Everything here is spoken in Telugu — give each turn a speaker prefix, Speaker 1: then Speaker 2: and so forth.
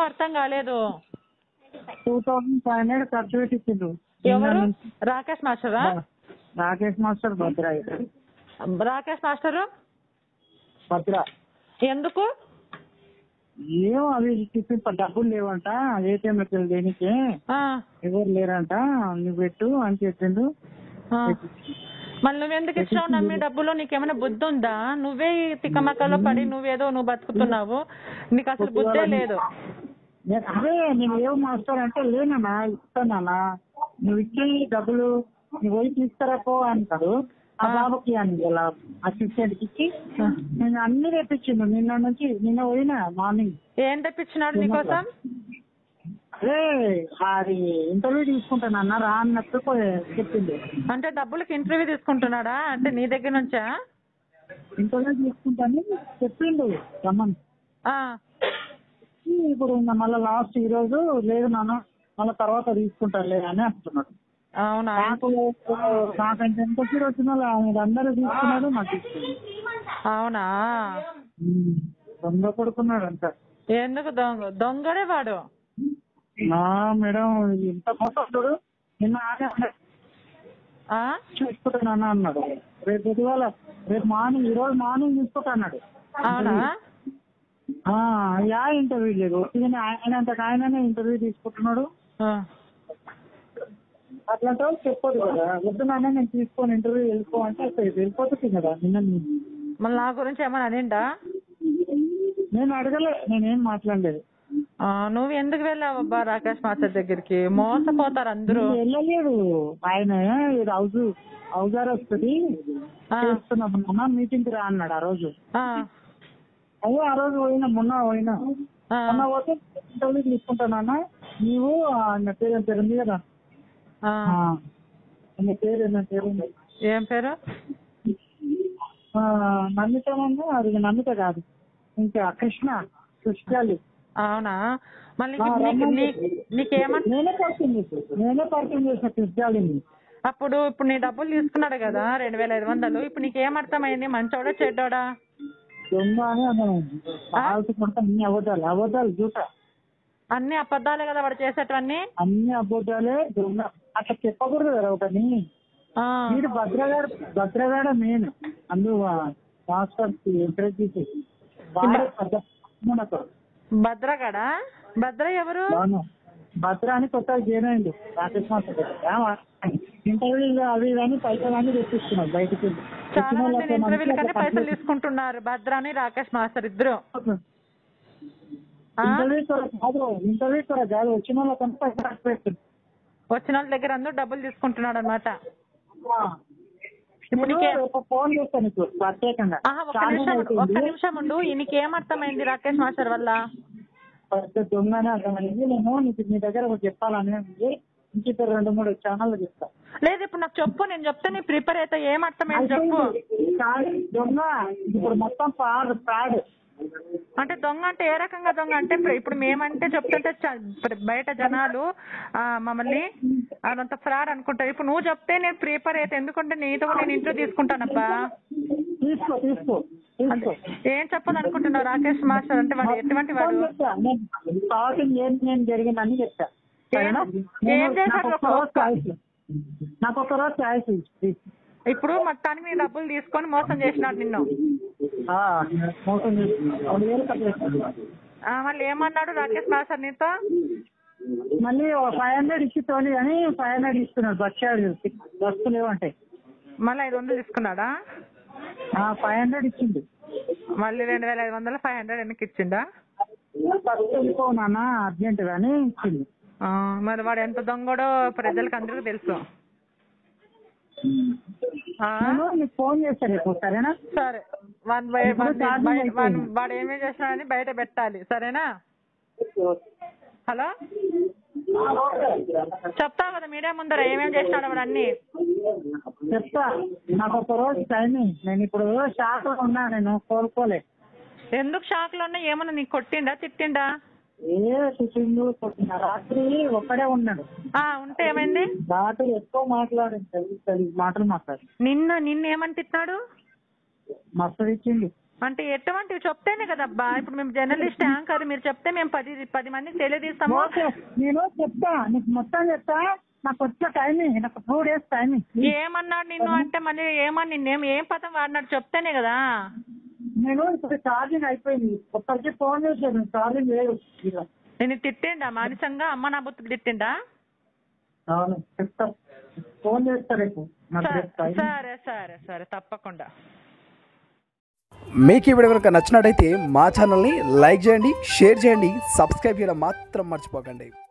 Speaker 1: అర్థం కాలేదు
Speaker 2: టూ థౌసండ్ ఫైవ్ హండ్రెడ్ ఖర్చు పెట్టించిండు
Speaker 1: ఎవరు రాకేష్ మాస్టరా
Speaker 2: రాకేష్ మాస్టర్ భద్ర
Speaker 1: రాకేష్ మాస్టరు
Speaker 2: భద్ర
Speaker 1: ఎందుకు
Speaker 2: ఏమో అవి టిఫిన్ డబ్బులు లేవంట ఏటీఎం లెక్కలు దేనికి
Speaker 1: ఆ,
Speaker 2: ఎవరు లేరంట నువ్వు పెట్టు అని చెప్పిండు
Speaker 1: ఆ. మళ్ళీ నువ్వెందుకు ఇచ్చినావు నమ్మి డబ్బులు నీకేమైనా బుద్ధి ఉందా నువ్వే ఈ తిక్కమక్కలో పడి నువ్వేదో నువ్వు బతుకుతున్నావు నీకు అసలు బుద్ధే లేదు
Speaker 2: నేను అదే నేను ఏం మాస్టర్ అంటే లేనన్నా ఇస్తానన్నా నువ్వు ఇచ్చి డబ్బులు నువ్వు పోయి తీసుకురాపో అంటాడు ఆ బాబుకి అని ఇలా అసిస్టెంట్ కి ఇచ్చి నేను అన్ని తెప్పించిండు నిన్న నుంచి నిన్న పోయినా మార్నింగ్
Speaker 1: ఏం తెప్పించినాడు నీకోసం
Speaker 2: అదే అది ఇంటర్వ్యూ తీసుకుంటానన్న రా అన్నట్టు పోయి చెప్పింది
Speaker 1: అంటే డబ్బులకి ఇంటర్వ్యూ తీసుకుంటున్నాడా అంటే నీ దగ్గర నుంచా
Speaker 2: ఇంటర్వ్యూ తీసుకుంటాను చెప్పిండు రమ్మని
Speaker 1: ఆ,
Speaker 2: ఇప్పుడు ఇంకా మళ్ళీ లాస్ట్ ఈ రోజు లేదు నాన్న మళ్ళీ తర్వాత తీసుకుంటారులే అని అంటున్నాడు
Speaker 1: అవునా
Speaker 2: నాకు నాకంటే ఎంత సీడ్ వచ్చిన వాళ్ళు అందరూ తీసుకున్నాడు నాకు తీసుకున్నాడు
Speaker 1: అవునా
Speaker 2: దొంగ కొడుకున్నాడు అంట
Speaker 1: ఎందుకు దొంగ దొంగడే వాడు
Speaker 2: నా మేడం ఇంత మోసం చూడు నిన్న ఆడే అన్నాడు.
Speaker 1: ఆ
Speaker 2: చూసుకుంటానన్నా అన్నాడు రేపు పొద్దుగాల రేపు మార్నింగ్ ఈ రోజు మార్నింగ్ తీసుకుంటా అన్నాడు
Speaker 1: అవునా
Speaker 2: ఆ, యా ఇంటర్వ్యూ లేదు ఈయన ఆయన అంత ఆయననే ఇంటర్వ్యూ తీసుకుంటున్నాడు
Speaker 1: ఆ,
Speaker 2: అట్లాంటి వాళ్ళు చెప్పదు కదా వద్దు నాన్న నేను తీసుకొని ఇంటర్వ్యూ వెళ్ళిపో అంటే అసలు వెళ్ళిపోతుంది కదా నిన్న నేను-
Speaker 1: మళ్ళీ నా గురించి ఏమైనా అనిండా
Speaker 2: నేను అడగలే నేనేం మాట్లాడలేదు
Speaker 1: ఆ, నువ్వు ఎందుకు వెళ్ళావు అబ్బా రాకేష్ మాస్టర్ దగ్గరికి మోసపోతారు అందరూ
Speaker 2: నేను వెళ్ళలేదు ఆయన ఇది హౌస్ హౌజార్ వస్తుంది
Speaker 1: ఆ.
Speaker 2: చేస్తున్నాం అన్న మీటింగ్ రా అన్నాడు ఆ రోజు
Speaker 1: ఆ,
Speaker 2: అయ్యో ఆ రోజు పోయినా మొన్న పోయినా
Speaker 1: ఆ,
Speaker 2: మొన్న పోతే ఇంటర్వ్యూ తీసుకుంటానన్నా నీవు ఆయన పేరు ఏం పేరు ఉంది కదా
Speaker 1: ఆ.
Speaker 2: ఆ, ఆయన పేరు ఏమైనా పేరు ఉంది
Speaker 1: ఏం పేరు
Speaker 2: ఆ, నమ్మితేమన్నా అది నమ్మిత కాదు ఇంకా కృష్ణ కృష్ణాలి
Speaker 1: అవునా మళ్ళీ
Speaker 2: ఆ,
Speaker 1: నీకు
Speaker 2: రమ్మని
Speaker 1: నీ- నీకేమన్
Speaker 2: నేనే పరిచయం చేశాను నేనే పరిచయం చేసిన కృష్ణాలిని
Speaker 1: అప్పుడు ఇప్పుడు నీ డబ్బులు తీసుకున్నాడు కదా రెండు వేల ఐదు వందలు ఇప్పుడు నీకేం అర్థమైంది మంచోడా చెడ్డోడా
Speaker 2: దొంగ అని అర్థమైంది కావాల్సి కొంత అన్ని అబద్ధాలు అబద్ధాలు జూట
Speaker 1: అన్ని అబద్ధాలే కదా వాడు చేసేటవన్నీ
Speaker 2: అన్ని అబద్ధాలే దొంగ అట్లా చెప్పకూడదు కదా ఒకటి
Speaker 1: ఆ,
Speaker 2: వీడు భద్రగాడు భద్రగాడ మెయిన్ అందు మాస్టర్ ఎంకరేజ్ చేసి వాడే పెద్ద మనకు
Speaker 1: భద్రగాడా భద్ర ఎవరు
Speaker 2: అవును భద్ర అని కొత్తగా జాయిన్ అయింది రాకేష్ మాస్టర్ ఇంటర్వ్యూ అవి ఇవన్నీ పైసలు అన్ని తెప్పిస్తున్నాడు బయటకి
Speaker 1: చాలా మంది ఇంటర్వ్యూల కన్నా పైసలు తీసుకుంటున్నారు భద్ర అని రాకేష్ మాస్టర్ ఇద్దరు ఆ?
Speaker 2: ఇంటర్వ్యూ కూడా కాదు ఇంటర్వ్యూ కూడా కాదు వచ్చిన వాళ్ళకంతా పైసలు ఖర్చు పెడుతుంది
Speaker 1: వచ్చిన వాళ్ళ దగ్గర అందరూ డబ్బులు తీసుకుంటున్నాడు అనమాట
Speaker 2: ఇప్పుడు
Speaker 1: నీకే-
Speaker 2: రేపు ఫోన్ చేస్తాను నీకు ప్రత్యేకంగా
Speaker 1: ఆహా ఒక్క
Speaker 2: చాలా
Speaker 1: నిమిషం ఒక్క
Speaker 2: అయిపోయింది.
Speaker 1: నిమిషం ఉండు ఈయనకి ఏమర్థమైంది రాకేష్ మాస్టర్ వల్ల
Speaker 2: పెద్ద దొంగనే అర్థమైంది నేను నీకు నీ దగ్గర ఒకటి చెప్పాలని ఉంది ఇంక రెండు మూడు ఛానల్ చెప్తా
Speaker 1: లేదు ఇప్పుడు నాకు చెప్పు నేను చెప్తే నీ ప్రిపేర్ అయితే ఏం అర్థమైంది చెప్పు
Speaker 2: అయిపోయింది. కాదు, దొంగ ఇప్పుడు మొత్తం పాడు ప్రాడ్
Speaker 1: అంటే దొంగ అంటే ఏ రకంగా దొంగ అంటే ఇప్పుడు- ఇప్పుడు మేమంటే చెప్తుంటే చ- ఇప్పుడు బయట జనాలు ఆ, మమ్మల్ని అదంతా ఫ్రాడ్ అనుకుంటారు ఇప్పుడు నువ్వు చెప్తే నేను ప్రిపేర్ అయితే ఎందుకంటే నీతో కూడా నేను ఇంట్లో తీసుకుంటానబ్బా
Speaker 2: తీసుకో తీసుకో తీసుకో
Speaker 1: ఏం చెప్పదు అనుకుంటున్నావు రాకేష్ మాస్టర్ అంటే వాడు ఎటువంటి వాడు
Speaker 2: మొత్తం చెప్తా. నేను స్టార్టింగ్ ఏం నేను జరిగిందని చెప్తా సరేనా?
Speaker 1: ఏం
Speaker 2: నేను-
Speaker 1: చేశాడు
Speaker 2: నాకు ఒక్క
Speaker 1: ఒక-
Speaker 2: రోజు ఛాయిస్ నాకు ఒక రోజు ఛాయిస్ ప్లీజ్
Speaker 1: ఇప్పుడు మొత్తానికి నీ డబ్బులు తీసుకొని మోసం చేసినాడు నిన్ను
Speaker 2: ఆ, మోసం చేసి రెండు వేలు కట్ చేస్తాను
Speaker 1: ఆ, మళ్ళీ ఏమన్నాడు రాకేష్ మాస్టర్ నీతో
Speaker 2: మళ్ళీ ఫైవ్ హండ్రెడ్ ఇచ్చి తోలి అని ఫైవ్ హండ్రెడ్ ఇస్తున్నాడు బచ్చాడు బస్సు లేవంటే
Speaker 1: మళ్ళీ ఐదు వందలు తీసుకున్నాడా
Speaker 2: ఫైవ్ హండ్రెడ్ ఇచ్చింది
Speaker 1: మళ్ళీ రెండు వేల ఐదు వందలు ఫైవ్ హండ్రెడ్ వెనక్కి ఇచ్చిండా
Speaker 2: బస్సు వెళ్ళిపో నాన్న అర్జెంట్ అని ఇచ్చింది
Speaker 1: ఆ, మరి వాడు ఎంత దొంగడో ప్రజలకు అందరికీ తెలుసు ఆ,
Speaker 2: నేను నీకు ఫోన్ చేస్తాను రేపు సరేనా
Speaker 1: సరే వన్ బై
Speaker 2: ఇప్పుడు
Speaker 1: వన్
Speaker 2: ఛార్జింగ్
Speaker 1: బయట వన్
Speaker 2: అయిపోయింది.
Speaker 1: వాడు ఏమేం చేసినాడని బయట పెట్టాలి సరేనా హలో చెప్తావు కదా మీడియా ముందర ఏమేం చేసినాడు వాడు అన్ని
Speaker 2: చెప్తా నాకు ఒక రోజు టైమింగ్ నేను ఇప్పుడు షాక్ లో ఉన్నా నేను కోలుకోలే
Speaker 1: ఎందుకు షాక్ లో ఉన్నా ఏమన్నా నీకు కొట్టిండా తిట్టిండా
Speaker 2: ఏ టిఫిన్ కొట్టిన రాత్రి ఒక్కడే ఉన్నాడు
Speaker 1: ఆ ఉంటే ఏమైంది
Speaker 2: రాత్రి ఎక్కువ మాట్లాడింది చదివి చదివి మాటలు మాట్లాడి
Speaker 1: నిన్న నిన్న ఏమని తిట్టినాడు
Speaker 2: మస్తు ఇచ్చింది
Speaker 1: అంటే ఎటువంటివి చెప్తేనే కదబ్బా ఇప్పుడు మేము జర్నలిస్ట్ యాంకర్ మీరు చెప్తే మేము పది పది మందికి తెలియజేస్తాము
Speaker 2: ఓకే నేను చెప్తా నీకు మొత్తం చెప్తా నాకు వచ్చే టైమింగ్ నాకు టూ డేస్ టైమింగ్
Speaker 1: ఏమన్నాడు నిన్ను అంటే మళ్ళీ ఏమని నిన్నేం ఏం పదం వాడినాడు చెప్తేనే కదా
Speaker 2: నేను ఇప్పుడు ఛార్జింగ్ అయిపోయింది ఒక్కరికి ఫోన్ చేశాను ఛార్జింగ్ లేదు ఇక.
Speaker 1: నేను తిట్టిండా మానసంగా అమ్మ నా బుద్ధి తిట్టిండా
Speaker 2: అవును చెప్తా ఫోన్ చేస్తా రేపు నాకు
Speaker 1: సరే
Speaker 2: రేపు టైం
Speaker 1: సరే సరే సరే తప్పకుండా
Speaker 3: మీకు ఈ వీడియో కనుక నచ్చినట్టయితే మా ఛానల్ని లైక్ చేయండి షేర్ చేయండి సబ్స్క్రైబ్ చేయడం మాత్రం మర్చిపోకండి